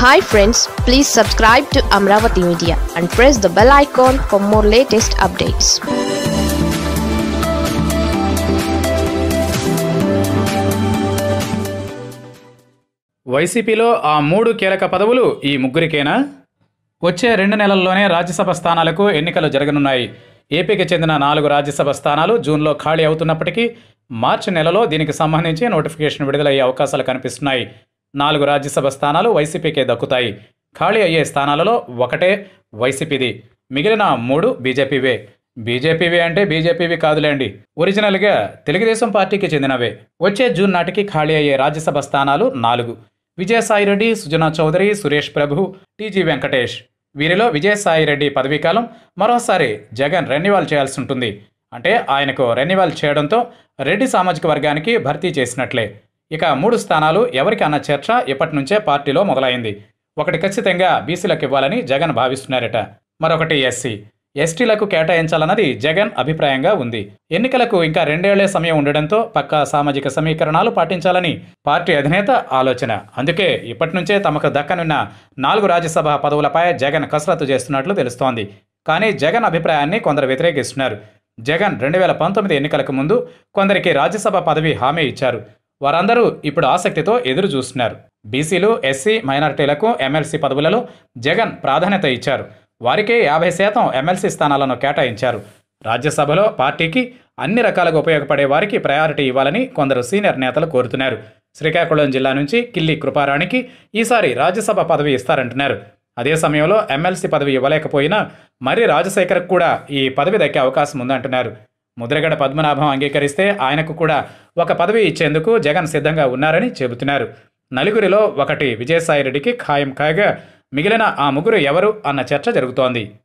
hi friends please subscribe to Amaravati media and press the bell icon for more latest updates వైసీపీలో ఆ మూడు కీలక పదవులు ఈ ముగ్గురికేనా వచ్చే రెండు నెలల్లోనే రాజ్యసభ స్థానాలకు ఎన్నికలు జరగనున్నాయి ఏపీకి చెందిన నాలుగు రాజ్యసభ స్థానాలు జూన్లో ఖాళీ అవుతున్నప్పటికీ మార్చి నెలలో దీనికి సంబంధించి నోటిఫికేషన్ విడుదలయ్యే అవకాశాలు కనిపిస్తున్నాయి నాలుగు రాజ్యసభ స్థానాలు వైసీపీకే దక్కుతాయి ఖాళీ అయ్యే స్థానాలలో ఒకటే వైసీపీది మిగిలిన మూడు బీజేపీవే బీజేపీవి అంటే బీజేపీవి కాదులేండి ఒరిజినల్గా తెలుగుదేశం పార్టీకి చెందినవే వచ్చే జూన్ నాటికి ఖాళీ అయ్యే రాజ్యసభ స్థానాలు నాలుగు విజయసాయిరెడ్డి సుజనా చౌదరి సురేష్ ప్రభు టీజీ వెంకటేష్ వీరిలో విజయసాయిరెడ్డి పదవీకాలం మరోసారి జగన్ రెన్యువల్ చేయాల్సి ఉంటుంది అంటే ఆయనకు రెన్యువల్ చేయడంతో రెడ్డి సామాజిక వర్గానికి భర్తీ చేసినట్లే ఇక మూడు స్థానాలు ఎవరికి అన్న చర్చ ఇప్పటి నుంచే పార్టీలో మొదలైంది ఒకటి ఖచ్చితంగా బీసీలకు ఇవ్వాలని జగన్ భావిస్తున్నారట మరొకటి ఎస్సీ ఎస్టీలకు కేటాయించాలన్నది జగన్ అభిప్రాయంగా ఉంది ఎన్నికలకు ఇంకా రెండేళ్లే సమయం ఉండడంతో పక్కా సామాజిక సమీకరణాలు పాటించాలని పార్టీ అధినేత ఆలోచన అందుకే ఇప్పటి నుంచే తమకు దక్కనున్న నాలుగు రాజ్యసభ పదవులపై జగన్ కసరత్తు చేస్తున్నట్లు తెలుస్తోంది కానీ జగన్ అభిప్రాయాన్ని కొందరు వ్యతిరేకిస్తున్నారు జగన్ రెండు వేల పంతొమ్మిది ఎన్నికలకు ముందు కొందరికి రాజ్యసభ పదవి హామీ ఇచ్చారు వారందరూ ఇప్పుడు ఆసక్తితో ఎదురు చూస్తున్నారు బీసీలు ఎస్సీ మైనారిటీలకు ఎమ్మెల్సీ పదవులలో జగన్ ప్రాధాన్యత ఇచ్చారు వారికే యాభై శాతం ఎమ్మెల్సీ స్థానాలను కేటాయించారు రాజ్యసభలో పార్టీకి అన్ని రకాలుగా ఉపయోగపడే వారికి ప్రయారిటీ ఇవ్వాలని కొందరు సీనియర్ నేతలు కోరుతున్నారు శ్రీకాకుళం జిల్లా నుంచి కిల్లి కృపారాణికి ఈసారి రాజ్యసభ పదవి ఇస్తారంటున్నారు అదే సమయంలో ఎమ్మెల్సీ పదవి ఇవ్వలేకపోయినా మరి రాజశేఖర్కు కూడా ఈ పదవి దక్కే అవకాశం ఉందంటున్నారు ముద్రగడ పద్మనాభం అంగీకరిస్తే ఆయనకు కూడా ఒక పదవి ఇచ్చేందుకు జగన్ సిద్ధంగా ఉన్నారని చెబుతున్నారు నలుగురిలో ఒకటి విజయసాయిరెడ్డికి ఖాయం కాగా మిగిలిన ఆ ముగ్గురు ఎవరు అన్న చర్చ జరుగుతోంది